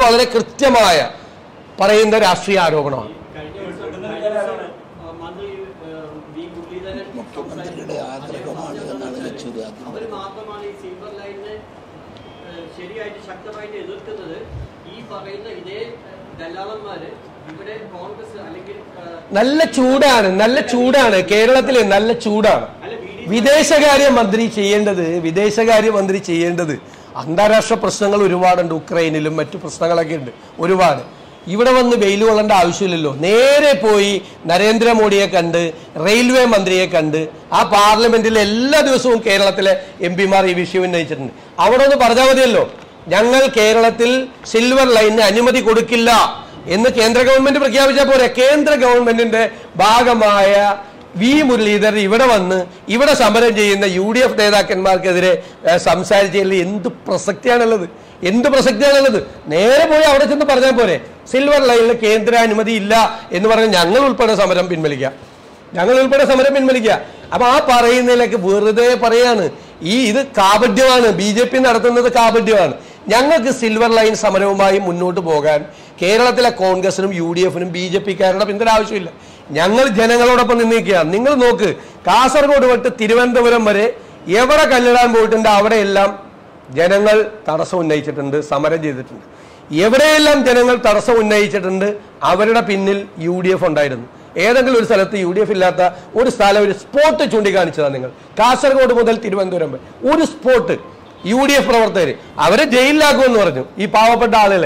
വളരെ കൃത്യമായ പറയുന്ന രാഷ്ട്രീയ ആരോപണമാണ് കഴിഞ്ഞ ദിവസം കഴിഞ്ഞ ദിവസം ആ, മന്ത്രി ആ, വി മുരളീധരൻ മുഖ്യമന്ത്രിയുടെ ആഗ്രഹമാണ് എന്നാണ് മനസ്സിലാക്കുന്നത് അവർ മാത്രമാണ് ഈ സിൽവർ ലൈനിനെ ആ, ശരിയായിട്ട് ശക്തമായിട്ട് എതിർക്കുന്നത് ഈ പറയുന്ന ഇതേ ദല്ലാളന്മാര് ഇവിടെ കോൺഗ്രസ് അല്ലെങ്കിൽ ആ, നല്ല ചൂടാണ് നല്ല ചൂടാണ് കേരളത്തിലെ നല്ല ചൂടാണ് അല്ല ബി ഡി വിദേശകാര്യ മന്ത്രി ചെയ്യേണ്ടത് വിദേശകാര്യ മന്ത്രി ചെയ്യേണ്ടത് അന്താരാഷ്ട്ര പ്രശ്നങ്ങൾ ഒരുപാടുണ്ട് ഉക്രൈനിലും മറ്റു പ്രശ്നങ്ങളൊക്കെ ഉണ്ട് ഒരുപാട് ഇവിടെ വന്ന് വെയിൽ കൊള്ളേണ്ട ആവശ്യമില്ലല്ലോ നേരെ പോയി നരേന്ദ്രമോദിയെ കണ്ട് റെയിൽവേ മന്ത്രിയെ കണ്ട് ആ പാർലമെന്റിൽ എല്ലാ ദിവസവും കേരളത്തിലെ എം പിമാർ ഈ വിഷയം ഉന്നയിച്ചിട്ടുണ്ട് അവിടെ ഒന്ന് പറഞ്ഞാൽ മതിയല്ലോ ഞങ്ങൾ കേരളത്തിൽ സിൽവർ ലൈനിന് അനുമതി കൊടുക്കില്ല എന്ന് കേന്ദ്ര ഗവൺമെന്റ് പ്രഖ്യാപിച്ചാൽ പോരെ കേന്ദ്ര ഗവൺമെന്റിന്റെ ഭാഗമായ വി മുരളീധരൻ ഇവിടെ വന്ന് ഇവിടെ സമരം ചെയ്യുന്ന യു ഡി എഫ് നേതാക്കന്മാർക്കെതിരെ ഏഹ്, സംസാരിച്ചതിൽ എന്ത് പ്രസക്തിയാണുള്ളത് എന്ത് പ്രസക്തിയാണുള്ളത് നേരെ പോയി അവിടെ ചെന്ന് പറഞ്ഞാൽ പോരെ സിൽവർ ലൈനിൽ കേന്ദ്ര അനുമതി ഇല്ല എന്ന് പറഞ്ഞ് ഞങ്ങൾ ഉൾപ്പെടെ സമരം പിൻവലിക്കാം ഞങ്ങൾ ഉൾപ്പെടെ സമരം പിൻവലിക്കുക അപ്പൊ ആ പറയുന്നതിലൊക്കെ വെറുതെ പറയാണ് ഈ ഇത് കാപഡ്യമാണ് ബി ജെ പി നടത്തുന്നത് കാപഡ്യമാണ് ഞങ്ങൾക്ക് സിൽവർ ലൈൻ സമരവുമായി മുന്നോട്ട് പോകാൻ കേരളത്തിലെ കോൺഗ്രസിനും യു ഡി എഫിനും ബി ജെ പിക്കാരുടെ പിന്തുണ ആവശ്യമില്ല ഞങ്ങൾ ജനങ്ങളോടൊപ്പം നിന്നിരിക്കുകയാണ് നിങ്ങൾ നോക്ക് കാസർഗോഡ് തൊട്ട് തിരുവനന്തപുരം വരെ എവിടെ കല്ലിടാൻ പോയിട്ടുണ്ട് അവിടെയെല്ലാം ജനങ്ങൾ തടസ്സം ഉന്നയിച്ചിട്ടുണ്ട് സമരം ചെയ്തിട്ടുണ്ട് എവിടെയെല്ലാം ജനങ്ങൾ തടസ്സം ഉന്നയിച്ചിട്ടുണ്ട് അവരുടെ പിന്നിൽ യു ഡി എഫ് ഉണ്ടായിരുന്നു ഏതെങ്കിലും ഒരു സ്ഥലത്ത് യു ഡി എഫ് ഇല്ലാത്ത ഒരു സ്ഥലം ഒരു സ്പോട്ട് ചൂണ്ടിക്കാണിച്ചതാണ് നിങ്ങൾ കാസർഗോഡ് മുതൽ തിരുവനന്തപുരം വരെ ഒരു സ്പോട്ട് യു ഡി എഫ് പ്രവർത്തകർ അവരെ ജയിലിലാക്കുമെന്ന് പറഞ്ഞു ഈ പാവപ്പെട്ട ആളുകളെ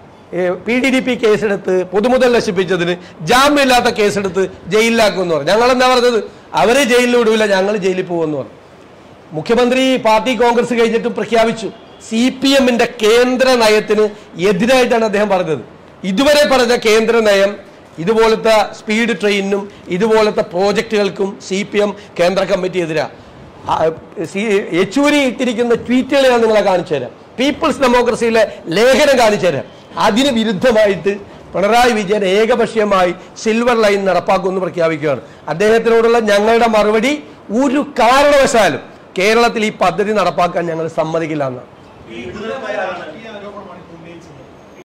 പി ഡി ഡി പി കേസെടുത്ത് പൊതുമുതൽ നശിപ്പിച്ചതിന് ജാമ്യമില്ലാത്ത കേസെടുത്ത് ജയിലിലാക്കുമെന്ന് പറഞ്ഞു ഞങ്ങൾ എന്താ പറഞ്ഞത് അവരെ ജയിലിൽ വിടൂല ഞങ്ങൾ ജയിലിൽ പോകുമെന്ന് പറഞ്ഞു മുഖ്യമന്ത്രി പാർട്ടി കോൺഗ്രസ് കഴിഞ്ഞിട്ട് പ്രഖ്യാപിച്ചു സി പി എമ്മിന്റെ കേന്ദ്ര നയത്തിന് എതിരായിട്ടാണ് അദ്ദേഹം പറഞ്ഞത് ഇതുവരെ പറഞ്ഞ കേന്ദ്ര നയം ഇതുപോലത്തെ സ്പീഡ് ട്രെയിനിനും ഇതുപോലത്തെ പ്രോജക്റ്റുകൾക്കും സി പി എം കേന്ദ്ര കമ്മിറ്റി എതിരാ ആ, സി- യെച്ചൂരി ഇട്ടിരിക്കുന്ന ട്വീറ്റുകൾ ഞാൻ നിങ്ങളെ കാണിച്ചു തരാം പീപ്പിൾസ് ഡെമോക്രസിയിലെ ലേഖനം കാണിച്ചു തരാം അതിന് വിരുദ്ധമായിട്ട് പിണറായി വിജയൻ ഏകപക്ഷീയമായി സിൽവർ ലൈൻ നടപ്പാക്കുമെന്ന് പ്രഖ്യാപിക്കുകയാണ് അദ്ദേഹത്തിനോടുള്ള ഞങ്ങളുടെ മറുപടി ഒരു കാരണവശാലും കേരളത്തിൽ ഈ പദ്ധതി നടപ്പാക്കാൻ ഞങ്ങൾ സമ്മതിക്കില്ല എന്നാണ് ഈ ദുരന്തമാണ്